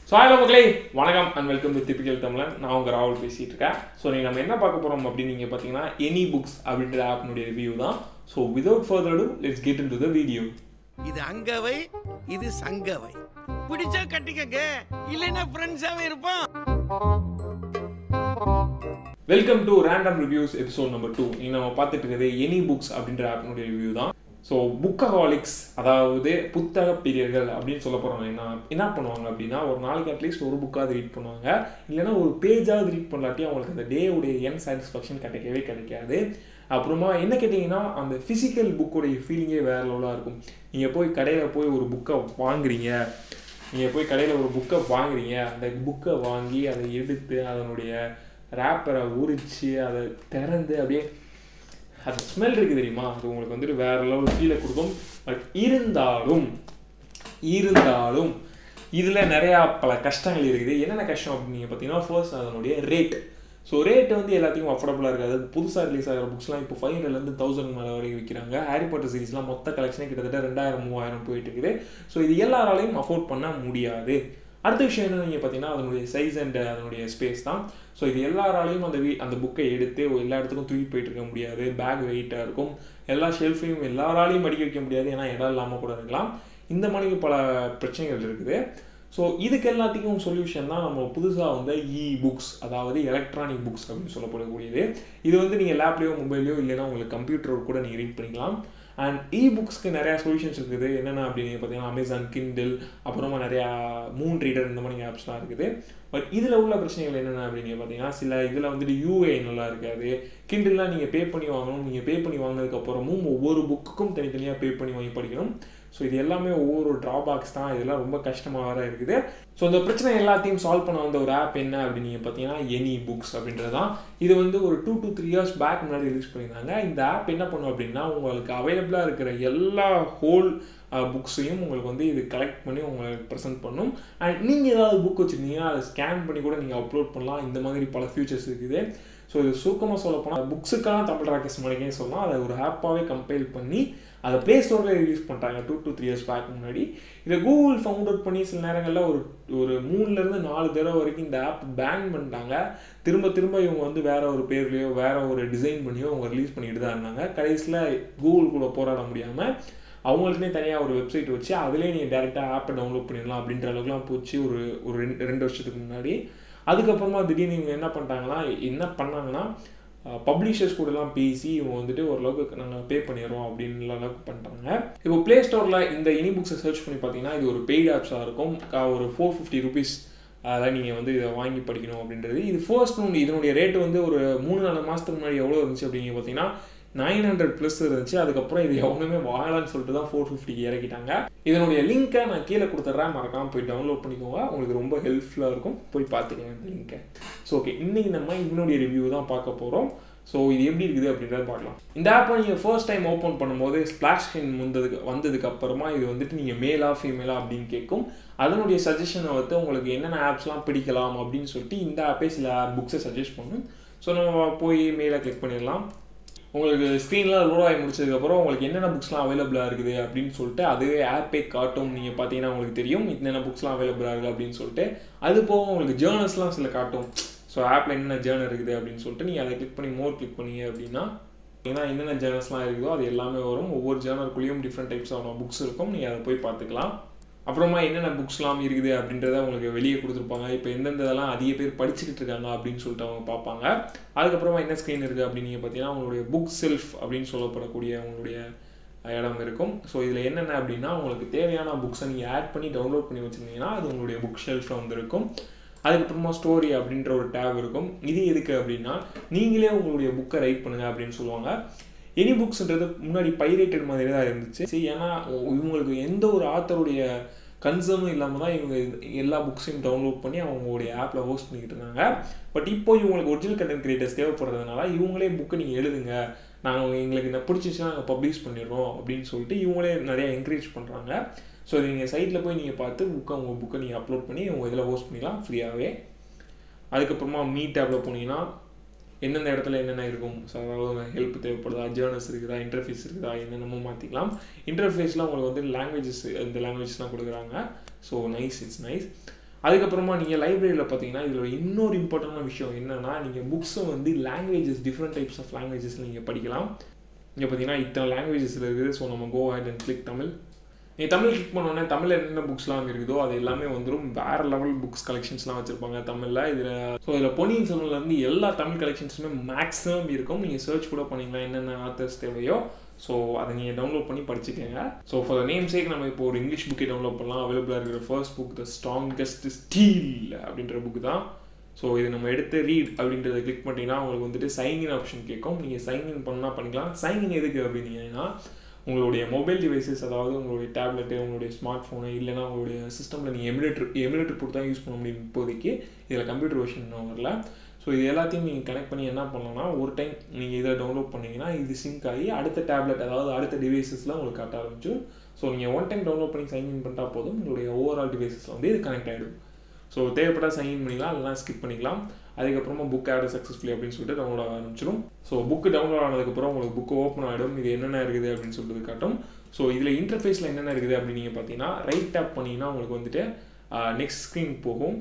so hello மக்களே வணக்கம் and welcome to திப்பிக்கல் தமிழன் நான் உங்கள் ராகுல் பேசிகிட்டு இருக்கேன் ஸோ நீங்கள் நம்ம என்ன பார்க்க போகிறோம் அப்படின்னு நீங்கள் பார்த்தீங்கன்னா எனி புக்ஸ் அப்படின்ற ஆப்னுடைய ரிவ்யூ தான் so without further to let's get into the video இது அங்கவை இது சங்கவை பிடிச்சா கட்டிக்கங்க இல்லைன்னா ஃப்ரெண்ட்ஸாவே இருப்போம் welcome to random reviews episode number two நீங்கள் நம்ம பார்த்துட்டு இருக்கிறது எனி புக்ஸ் அப்படின்ற ஆப்னுடைய ரிவ்யூ தான் ஸோ புக்கஹாலிக்ஸ் அதாவது புத்தக பிரியர்கள் அப்படின்னு சொல்ல போகிறவங்க என்ன என்ன பண்ணுவாங்க அப்படின்னா ஒரு நாளைக்கு அட்லீஸ்ட் ஒரு புக்காவது ரீட் பண்ணுவாங்க இல்லைன்னா ஒரு பேஜாவது ரீட் பண்ணலாட்டி அவங்களுக்கு அந்த டே உடைய என் சாட்டிஸ்ஃபேக்ஷன் கிடைக்கவே கிடைக்காது அப்புறமா என்ன கேட்டிங்கன்னா அந்த ஃபிசிக்கல் புக்கோடைய ஃபீலிங்கே வேற லெவலாக இருக்கும் நீங்கள் போய் கடையில் போய் ஒரு புக்கை வாங்குறீங்க நீங்கள் போய் கடையில் ஒரு புக்கை வாங்குறீங்க அந்த புக்கை வாங்கி அதை எடுத்து அதனுடைய ரேப்பரை உரித்து அதை திறந்து அப்படியே அந்த ஸ்மெல் இருக்குது தெரியுமா அது உங்களுக்கு வந்துட்டு வேற லெவல் ஃபீலை கொடுக்கும் பட் இருந்தாலும் இருந்தாலும் இதில் நிறையா பல கஷ்டங்கள் இருக்குது என்னென்ன கஷ்டம் அப்படின்னு நீங்கள் பார்த்தீங்கன்னா ஃபர்ஸ்ட் அதனுடைய ரேட் ஸோ ரேட் வந்து எல்லாத்தையும் அஃபோர்டபுளாக இருக்காது புதுசாக ரிலீஸ் ஆகிற புக்ஸ்லாம் இப்போ ஃபைவ் ஹண்ட்ரட்லேருந்து தௌசண்ட் மேலே வரைக்கும் விற்கிறாங்க ஹாரி பாட்டர் சீரிஸ்லாம் மொத்த கலெக்ஷனே கிட்டத்தட்ட ரெண்டாயிரம் மூவாயிரம் போயிட்டு இருக்குது ஸோ இது எல்லாராலையும் அஃபோர்ட் பண்ண முடியாது அடுத்த விஷயம் என்ன நீங்கள் பார்த்தீங்கன்னா அதனுடைய சைஸ் அண்ட் அதனுடைய ஸ்பேஸ் தான் ஸோ இது எல்லாராலையும் அந்த வீ அந்த புக்கை எடுத்து எல்லா இடத்துக்கும் தூக்கி போயிட்டு இருக்க முடியாது பேக் வெயிட்டாக இருக்கும் எல்லா ஷெல்ஃபையும் எல்லாராலையும் மடிக்க வைக்க முடியாது ஏன்னா இடம் இல்லாமல் கூட இருக்கலாம் இந்த மாதிரி பல பிரச்சனைகள் இருக்குது ஸோ இதுக்கு எல்லாத்துக்கும் சொல்யூஷன் தான் நம்ம புதுசாக வந்து இ புக்ஸ் அதாவது எலக்ட்ரானிக் புக்ஸ் அப்படின்னு சொல்லப்படக்கூடியது இது வந்து நீங்கள் லேப்லேயோ மொபைல்லையோ இல்லைன்னா உங்களுக்கு கம்ப்யூட்டர் கூட நீங்கள் ரீட் பண்ணிக்கலாம் அண்ட் இ புக்ஸ்க்கு நிறையா சொல்யூஷன்ஸ் இருக்குது என்னென்ன அப்படின்னு பார்த்தீங்கன்னா அமேசான் கிண்டில் அப்புறமா நிறையா மூன் ரீடர் இந்த மாதிரி ஆப்ஸ்லாம் இருக்குது பட் இதில் உள்ள பிரச்சனைகள் என்னென்ன அப்படின்னு பார்த்தீங்கன்னா சில இதில் வந்துட்டு யூஏ நல்லா இருக்காது கிண்டில்லாம் நீங்கள் பே பண்ணி வாங்கணும் நீங்கள் பே பண்ணி வாங்கினதுக்கப்புறமும் ஒவ்வொரு புக்குக்கும் தனித்தனியாக பே பண்ணி வாங்கி படிக்கணும் ஸோ இது எல்லாமே ஒவ்வொரு ட்ராபேக்ஸ் தான் இதெல்லாம் ரொம்ப கஷ்டமாக வேறு இருக்குது ஸோ இந்த பிரச்சனை எல்லாத்தையும் சால்வ் பண்ண வந்த ஒரு ஆப் என்ன அப்படின்னு நீங்கள் பார்த்தீங்கன்னா எனி புக்ஸ் அப்படின்றது தான் இது வந்து ஒரு two to three years back முன்னாடி ரிலீஸ் பண்ணியிருந்தாங்க இந்த ஆப் என்ன பண்ணும் அப்படின்னா உங்களுக்கு அவைலபிளாக இருக்கிற எல்லா ஹோல் புக்ஸையும் உங்களுக்கு வந்து இது கலெக்ட் பண்ணி உங்களுக்கு ப்ரெசென்ட் பண்ணும் அண்ட் நீங்கள் ஏதாவது புக் வச்சுருந்தீங்கன்னா அதை ஸ்கேன் பண்ணி கூட நீங்கள் அப்லோட் பண்ணலாம் இந்த மாதிரி பல ஃபியூச்சர்ஸ் இருக்குது ஸோ இது சுருக்கமாக சொல்ல போனால் புக்ஸுக்கான தமிழ் ராக்கெட்ஸ் மணிக்கே சொல்லலாம் அதை ஒரு ஆப்பாகவே கம்பைல் பண்ணி அதை ப்ளே ஸ்டோரில் ரிலீஸ் பண்ணிட்டாங்க two to three years back முன்னாடி இதை கூகுள் ஃபவுண்ட் அவுட் பண்ணி சில நேரங்களில் ஒரு ஒரு மூணுலேருந்து நாலு தடவை வரைக்கும் இந்த ஆப் பேன் பண்ணிட்டாங்க திரும்ப திரும்ப இவங்க வந்து வேற ஒரு பேர்லையோ வேற ஒரு டிசைன் பண்ணியோ அவங்க ரிலீஸ் பண்ணிட்டு தான் இருந்தாங்க கடைசியில் கூகுள் கூட போராட முடியாமல் அவங்களுக்குனே தனியாக ஒரு வெப்சைட் வச்சு அதிலே நீங்கள் டேரெக்டாக ஆப்பை டவுன்லோட் பண்ணிடலாம் அப்படின்ற அளவுக்குலாம் போச்சு ஒரு ஒரு ரெண்டு ரெண்டு வருஷத்துக்கு முன்னாடி அதுக்கப்புறமா திடீர்னு இவங்க என்ன பண்ணிட்டாங்கன்னா என்ன பண்ணாங்கன்னா பப்ளிஷர்ஸ் கூடலாம் பேசி இவங்க வந்துட்டு ஓரளவுக்கு நாங்கள் பே பண்ணிடுறோம் அப்படின்னு அளவுக்கு பண்ணிட்டாங்க இப்போ ப்ளே ஸ்டோரில் இந்த இனி புக்ஸை சர்ச் பண்ணி பார்த்தீங்கன்னா இது ஒரு பெய்ட் ஆப்ஸாக இருக்கும் ஒரு ஃபோர் ஃபிஃப்டி ருபீஸ் அதெல்லாம் நீங்கள் வந்து இதை வாங்கி படிக்கணும் அப்படின்றது இது ஃபர்ஸ்ட் ஒன்று இதனுடைய ரேட்டு வந்து ஒரு மூணு நாலு மாதத்துக்கு முன்னாடி எவ்வளோ இருந்துச்சு அப்படின்னு பார்த்தீங்கன்னா நைன் ஹண்ட்ரட் ப்ளஸ் இருந்துச்சு அதுக்கப்புறம் இது எவனுமே வாங்கலாம்னு சொல்லிட்டு தான் ஃபோர் ஃபிஃப்டிக்கு இறக்கிட்டாங்க இதனுடைய லிங்க்கை நான் கீழே கொடுத்துட்றேன் மறக்காமல் போய் டவுன்லோட் பண்ணிக்கோங்க உங்களுக்கு ரொம்ப ஹெல்ப்ஃபுல்லாக இருக்கும் போய் பார்த்துக்கங்க இந்த லிங்க்கை ஸோ ஓகே இன்றைக்கி நம்ம இதனுடைய ரிவ்யூ தான் பார்க்க போகிறோம் ஸோ இது எப்படி இருக்குது அப்படின்றத பார்க்கலாம் இந்த ஆப்பை நீங்கள் ஃபர்ஸ்ட் டைம் ஓப்பன் பண்ணும்போது ஸ்பிளாஷ் ஸ்கிரீன் வந்ததுக்கு வந்ததுக்கு அப்புறமா இது வந்துட்டு நீங்கள் மேலா ஃபீமேலா அப்படின்னு கேட்கும் அதனுடைய சஜஷனை வந்து உங்களுக்கு என்னென்ன ஆப்ஸ்லாம் பிடிக்கலாம் அப்படின்னு சொல்லிட்டு இந்த ஆப்பே சில புக்ஸை சஜஸ்ட் பண்ணும் ஸோ நம்ம போய் மேலே கிளிக் பண்ணிடலாம் உங்களுக்கு ஸ்க்ரீன்லாம் லோட் ஆகி முடிச்சதுக்கப்புறம் உங்களுக்கு என்னென்ன புக்ஸ்லாம் அவைலபிளாக இருக்குது அப்படின்னு சொல்லிட்டு அதுவே ஆப்பே காட்டும் நீங்கள் பார்த்தீங்கன்னா உங்களுக்கு தெரியும் என்னென்ன புக்ஸ்லாம் அவைலபிளாக இருக்குது அப்படின்னு சொல்லிட்டு அது போக உங்களுக்கு ஜேர்னல்ஸ்லாம் சில காட்டும் ஸோ ஆப்பில் என்னென்ன ஜேர்னல் இருக்குது அப்படின்னு சொல்லிட்டு நீங்கள் அதை கிளிக் பண்ணி மோர் கிளிக் பண்ணீங்க அப்படின்னா ஏன்னா என்னென்ன ஜேர்னல்ஸ்லாம் இருக்குதோ அது எல்லாமே வரும் ஒவ்வொரு ஜேர்னலுக்குள்ளேயும் டிஃப்ரெண்ட் டைப்ஸ் ஆன புக்ஸ் இருக்கும் நீங்கள் அதை போய் பார்த்துக்கலாம் அப்புறமா என்னென்ன புக்ஸ்லாம் இருக்குது அப்படின்றத உங்களுக்கு வெளியே கொடுத்துருப்பாங்க இப்போ எந்தெந்த இதெல்லாம் அதிக பேர் படிச்சுக்கிட்டு இருக்காங்க அப்படின்னு சொல்லிட்டு அவங்க பார்ப்பாங்க அதுக்கப்புறமா என்ன ஸ்க்ரீன் இருக்குது அப்படின்னு நீங்கள் பார்த்தீங்கன்னா உங்களுடைய புக் செல்ஃப் அப்படின்னு சொல்லப்படக்கூடிய உங்களுடைய இடம் இருக்கும் ஸோ இதில் என்னென்ன அப்படின்னா உங்களுக்கு தேவையான புக்ஸை நீங்கள் ஆட் பண்ணி டவுன்லோட் பண்ணி வச்சுருந்தீங்கன்னா அது உங்களுடைய புக் ஷெல்ஃபில் வந்து இருக்கும் அதுக்கப்புறமா ஸ்டோரி அப்படின்ற ஒரு டேப் இருக்கும் இது எதுக்கு அப்படின்னா நீங்களே உங்களுடைய புக்கை ரைட் பண்ணுங்க அப்படின்னு சொல்லுவாங்க எனி புக்ஸ்ன்றது முன்னாடி பைரேட்டட் மாதிரி தான் இருந்துச்சு ஏன்னா இவங்களுக்கு எந்த ஒரு ஆத்தருடைய கன்சர்னும் இல்லாமல் தான் இவங்க எல்லா புக்ஸையும் டவுன்லோட் பண்ணி அவங்களுடைய ஆப்பில் ஹோஸ்ட் பண்ணிக்கிட்டு இருந்தாங்க பட் இப்போ இவங்களுக்கு ஒரிஜினல் கண்டென்ட் கிரியேட்டர்ஸ் தேவைப்படுறதுனால இவங்களே புக்கை நீங்கள் எழுதுங்க நாங்கள் எங்களுக்கு இந்த பிடிச்சிச்சுன்னா நாங்கள் பப்ளிஷ் பண்ணிடுறோம் அப்படின்னு சொல்லிட்டு இவங்களே நிறைய என்கரேஜ் பண்ணுறாங்க ஸோ இது நீங்கள் சைட்டில் போய் நீங்கள் பார்த்து புக்கை உங்கள் புக்கை நீங்கள் அப்லோட் பண்ணி உங்கள் இதில் ஹோஸ்ட் பண்ணிக்கலாம் ஃப்ரீயாகவே அதுக்கப்புறமா மீ டேப்பில் போனீங்கன்னா எந்தெந்த இடத்துல என்னென்ன இருக்கும் ஸோ அதாவது ஹெல்ப் தேவைப்படுதா ஜேர்னல்ஸ் இருக்குதா இன்டர்ஃபேஸ் இருக்குதா என்னென்னமோ மாற்றிக்கலாம் இன்டர்ஃபேஸில் உங்களுக்கு வந்து லாங்குவேஜஸ் இந்த லாங்குவேஜஸ்லாம் கொடுக்குறாங்க ஸோ நைஸ் இட்ஸ் நைஸ் அதுக்கப்புறமா நீங்கள் லைப்ரரியில் பார்த்தீங்கன்னா இதில் இன்னொரு இம்பார்ட்டண்டான விஷயம் என்னன்னா நீங்கள் புக்ஸை வந்து லாங்குவேஜஸ் டிஃப்ரெண்ட் டைப்ஸ் ஆஃப் லாங்குவேஜஸில் நீங்கள் படிக்கலாம் இங்கே பார்த்தீங்கன்னா இத்தனை லாங்குவேஜஸில் இருக்குது ஸோ நம்ம go ahead and click Tamil நீங்கள் தமிழ் கிளிக் பண்ணோன்னே தமிழில் என்னென்ன புக்ஸ்லாம் இருக்குதோ அது எல்லாமே வந்துடும் வேறு லெவல் புக்ஸ் கலெக்ஷன்ஸ்லாம் வச்சுருப்பாங்க தமிழில் இதில் ஸோ இதில் பொன்னியின் செல்வன்லேருந்து எல்லா தமிழ் கலெக்ஷன்ஸுமே மேக்ஸிமம் இருக்கும் நீங்கள் சர்ச் கூட பண்ணிக்கலாம் என்னென்ன ஆத்தர்ஸ் தேவையோ ஸோ அதை நீங்கள் டவுன்லோட் பண்ணி படிச்சுக்கோங்க so for the name sake நம்ம இப்போ ஒரு இங்கிலீஷ் புக்கே டவுன்லோட் பண்ணலாம் அவைலபிளாக இருக்கிற first book the strongest steel அப்படின்ற புக் தான் ஸோ இது நம்ம எடுத்து ரீட் அப்படின்றத கிளிக் பண்ணிட்டீங்கன்னா உங்களுக்கு வந்துட்டு சைன்இன் ஆப்ஷன் கேட்கும் நீங்கள் சைன்இன் பண்ணால் பண்ணிக்கலாம் சைன்இன் எதுக்கு அப்படின்னீங்கன்னா உங்களுடைய மொபைல் டிவைசஸ் அதாவது உங்களுடைய டேப்லெட்டு உங்களுடைய ஸ்மார்ட் ஃபோனு இல்லைனா உங்களுடைய சிஸ்டமில் நீங்கள் எமுலேட்டர் எமுலேட்டர் போட்டு தான் யூஸ் பண்ண முடியும் இப்போதைக்கு இதில் கம்ப்யூட்டர் வெர்ஷன் இன்னும் வரல ஸோ இது எல்லாத்தையும் நீங்கள் கனெக்ட் பண்ணி என்ன பண்ணலாம்னா ஒரு டைம் நீங்கள் இதை டவுன்லோட் பண்ணீங்கன்னா இது சிங்க் ஆகி அடுத்த டேப்லெட் அதாவது அடுத்த டிவைசஸில் உங்களுக்கு காட்ட ஆரம்பிச்சிடும் ஸோ நீங்கள் ஒன் டைம் டவுன்லோட் பண்ணி சைன்இன் பண்ணிட்டா போதும் உங்களுடைய ஓவரால் டிவைசஸில் வந்து இது கனெக்ட் ஆகிடும் ஸோ தேவைப்பட்டால் சைன்இன் பண்ணிக்கலாம் இல்லைனா ஸ்கிப் பண்ணிக்கலாம் அதுக்கப்புறமா புக் ஆட் சக்ஸஸ்ஃபுல்லி அப்படின்னு சொல்லிட்டு டவுன்லோட் ஆக ஆரம்பிச்சிடும் ஸோ புக்கு டவுன்லோட் ஆனதுக்கப்புறம் உங்களுக்கு புக்கு ஓப்பன் ஆகிடும் இது என்னென்ன இருக்குது அப்படின்னு சொல்லிட்டு காட்டும் ஸோ இதில் இன்டர்ஃபேஸில் என்னென்ன இருக்குது அப்படின்னு நீங்கள் பார்த்தீங்கன்னா ரைட் டேப் பண்ணிங்கன்னா உங்களுக்கு வந்துட்டு நெக்ஸ்ட் ஸ்க்ரீன் போகும்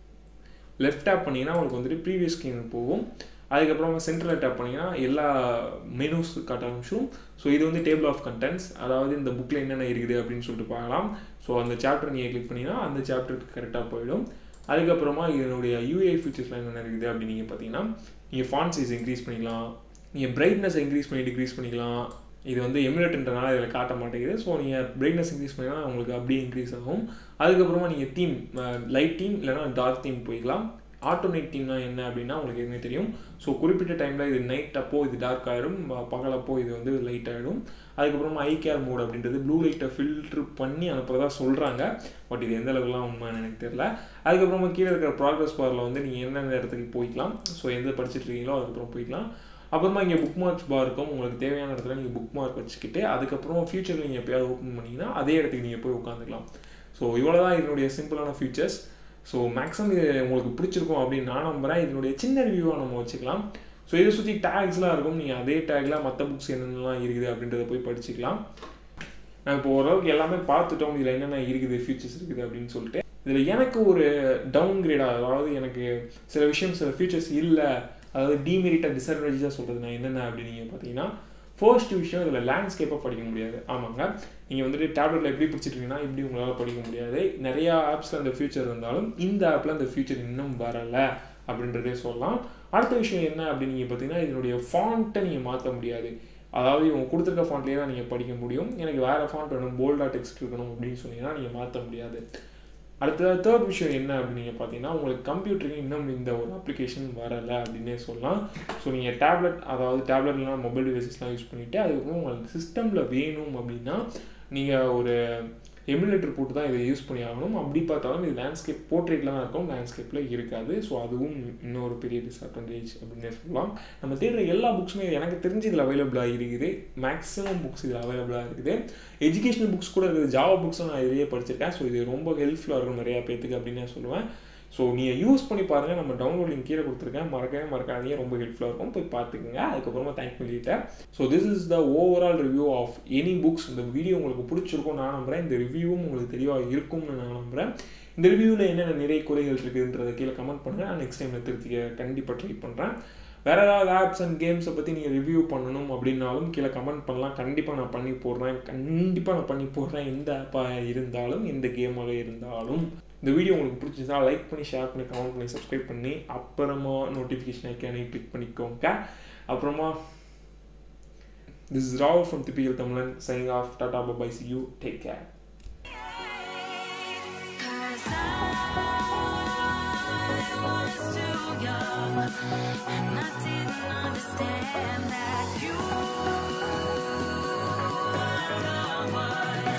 லெஃப்ட் டேப் பண்ணிங்கன்னா உங்களுக்கு வந்துட்டு ப்ரீவியஸ் ஸ்க்ரீன் போகும் அதுக்கப்புறமா சென்டரில் டேப் பண்ணிங்கன்னா எல்லா மெனூஸ் காட்ட ஆரம்பிச்சிடும் ஸோ இது வந்து டேபிள் ஆஃப் கண்டென்ட்ஸ் அதாவது இந்த புக்கில் என்னென்ன இருக்குது அப்படின்னு சொல்லிட்டு பார்க்கலாம் ஸோ அந்த சாப்டர் நீங்கள் கிளிக் பண்ணிங்கன்னா அந்த சாப்டருக்கு கரெக்டாக போயிடும் அதுக்கப்புறமா இதனுடைய யூஏ ஃபீச்சர்ஸ்லாம் என்னென்ன இருக்குது அப்படின்னு நீங்கள் பார்த்தீங்கன்னா நீங்கள் ஃபான் சைஸ் இன்க்ரீஸ் பண்ணிக்கலாம் நீங்கள் பிரைட்னஸ் இன்க்ரீஸ் பண்ணி டிக்ரீஸ் பண்ணிக்கலாம் இது வந்து எமுலேட்ன்றனால இதில் காட்ட மாட்டேங்குது ஸோ நீங்கள் பிரைட்னஸ் இன்க்ரீஸ் பண்ணிங்கன்னா உங்களுக்கு அப்படியே இன்க்ரீஸ் ஆகும் அதுக்கப்புறமா நீங்கள் தீம் லைட் தீம் இல்லைனா டார்க் தீம் போய்க்கலாம் ஆட்டோநைட் தீம்னா என்ன அப்படின்னா உங்களுக்கு எதுவுமே தெரியும் ஸோ குறிப்பிட்ட டைமில் இது நைட் அப்போ இது டார்க் ஆகிடும் பகலப்போ இது வந்து லைட் ஆகிடும் அதுக்கப்புறமா ஐ கேர் மோட் அப்படின்றது ப்ளூ லைட்டை ஃபில்ட்ரு பண்ணி அனுப்புறதா சொல்கிறாங்க பட் இது எந்த அளவுக்குலாம் உண்மைன்னு எனக்கு தெரியல அதுக்கப்புறமா கீழே இருக்கிற ப்ராக்ரஸ் பாரில் வந்து நீங்கள் எந்தெந்த இடத்துக்கு போய்க்கலாம் ஸோ எந்த படிச்சுட்டு இருக்கீங்களோ அதுக்கப்புறம் போய்க்கலாம் அப்புறமா இங்கே புக் மார்க்ஸ் பார் இருக்கும் உங்களுக்கு தேவையான இடத்துல நீங்கள் புக் மார்க் வச்சுக்கிட்டு அதுக்கப்புறம் ஃபியூச்சரில் நீங்கள் எப்போயாவது ஓப்பன் பண்ணிங்கன்னா அதே இடத்துக்கு நீங்கள் போய் உட்காந்துக்கலாம் ஸோ இவ்வளோ தான் இதனுடைய சிம்பிளான ஃபீச்சர்ஸ் ஸோ மேக்ஸிமம் இது உங்களுக்கு பிடிச்சிருக்கும் அப்படின்னு நான் நம்புகிறேன் இதனுடைய சின்ன ரிவ்யூவாக நம்ம வச்சுக்கலாம் ஸோ இதை சுற்றி டேக்ஸ்லாம் இருக்கும் நீங்கள் அதே டேக்கில் மற்ற புக்ஸ் என்னென்னலாம் இருக்குது அப்படின்றத போய் படிச்சுக்கலாம் நான் இப்போ ஓரளவுக்கு எல்லாமே பார்த்துட்டோம் இதில் என்னென்ன இருக்குது ஃபீச்சர்ஸ் இருக்குது அப்படின்னு சொல்லிட்டு இதில் எனக்கு ஒரு டவுன் கிரேடாக அதாவது எனக்கு சில விஷயம் சில ஃபீச்சர்ஸ் இல்லை அதாவது டிமெரிட்டாக டிஸ்அட்வான்டேஜாக சொல்கிறது நான் என்னென்ன அப்படின்னு நீங்கள் பார்த்தீங்கன்னா ஃபர்ஸ்ட் விஷயம் இதில் லேண்ட்ஸ்கேப்பாக படிக்க முடியாது ஆமாங்க நீங்கள் வந்துட்டு டேப்லெட்டில் எப்படி பிடிச்சிருக்கீங்கன்னா இப்படி உங்களால் படிக்க முடியாது நிறையா ஆப்ஸில் அந்த ஃபியூச்சர் இருந்தாலும் இந்த ஆப்பில் அந்த ஃபியூச்சர் இன்னும் வரலை அப்படின்றதே சொல்லலாம் அடுத்த விஷயம் என்ன அப்படின்னு நீங்கள் பார்த்தீங்கன்னா இதனுடைய ஃபாண்ட்டை நீங்கள் மாற்ற முடியாது அதாவது இவங்க கொடுத்துருக்க ஃபாண்ட்லேயே தான் நீங்கள் படிக்க முடியும் எனக்கு வேறு ஃபாண்ட் வேணும் போல்டாக டெக்ஸ்ட் இருக்கணும் அப்படின்னு சொன்னீங்கன்னா நீங்கள் மாற்ற முடியாது அடுத்த தேர்ட் விஷயம் என்ன அப்படின்னு நீங்கள் பார்த்தீங்கன்னா உங்களுக்கு கம்ப்யூட்டருக்கு இன்னும் இந்த ஒரு அப்ளிகேஷன் வரலை அப்படின்னே சொல்லலாம் ஸோ நீங்கள் டேப்லெட் அதாவது டேப்லெட்லாம் மொபைல் டிவைசஸ்லாம் யூஸ் பண்ணிவிட்டு அதுக்கப்புறம் உங்களுக்கு சிஸ்டமில் வேணும் அப்படின்னா நீங்கள் ஒரு எமுலேட்டர் போட்டு தான் இதை யூஸ் பண்ணி ஆகணும் அப்படி பார்த்தாலும் இது லேண்ட்ஸ்கேப் போர்ட்ரேட்டில் தான் இருக்கும் லேண்ட்ஸ்கேப்பில் இருக்காது ஸோ அதுவும் இன்னொரு பெரிய டிஸ்அட்வான்டேஜ் அப்படின்னே சொல்லலாம் நம்ம தேடுற எல்லா புக்ஸுமே எனக்கு தெரிஞ்சு இதில் அவைலபிளாக இருக்குது மேக்ஸிமம் புக்ஸ் இதில் அவைலபிளாக இருக்குது எஜுகேஷனல் புக்ஸ் கூட இருக்குது ஜாவா புக்ஸும் நான் இதையே படிச்சிருக்கேன் ஸோ இது ரொம்ப ஹெல்ப்ஃபுல்லாக இருக்கும் நிறையா பேத்துக்கு அப்படின்னு சொல்லுவேன் ஸோ நீங்கள் யூஸ் பண்ணி பாருங்கள் நம்ம டவுன்லோட் லிங்க் கீழே கொடுத்துருக்கேன் மறக்கவே மறக்காதீங்க ரொம்ப ஹெல்ப்ஃபுல்லாக இருக்கும் போய் பார்த்துக்குங்க அதுக்கப்புறமா தேங்க் பண்ணிட்டேன் so this is the overall review of any books இந்த வீடியோ உங்களுக்கு பிடிச்சிருக்கும் நான் நம்புகிறேன் இந்த ரிவ்யூவும் உங்களுக்கு தெளிவாக இருக்கும்னு நான் நம்புகிறேன் இந்த ரிவ்யூவில் என்னென்ன நிறைய குறைகள் இருக்குதுன்றதை கீழே கமெண்ட் பண்ணுங்கள் நான் நெக்ஸ்ட் டைமில் திருத்திக்க கண்டிப்பாக ட்ரை பண்ணுறேன் வேறு ஏதாவது ஆப்ஸ் அண்ட் கேம்ஸை பற்றி நீங்கள் ரிவ்யூ பண்ணணும் அப்படின்னாலும் கீழே கமெண்ட் பண்ணலாம் கண்டிப்பாக நான் பண்ணி போடுறேன் கண்டிப்பாக நான் பண்ணி போடுறேன் எந்த ஆப்பாக இருந்தாலும் எந்த கேமாக இருந்தாலும் இந்த வீடியோ உங்களுக்கு பிடிச்சிருந்தா லைக் பண்ணி ஷேர் பண்ணி கமெண்ட் பண்ணி சப்ஸ்கிரைப் பண்ணி அப்புறமா நோட்டிஃபிகேஷன் ஐக்கானே கிளிக் பண்ணிக்கோங்க அப்புறமா this is Rao from typical Tamizhan signing off tata bye see you take care Cause I was too young and I didn't understand that you were the one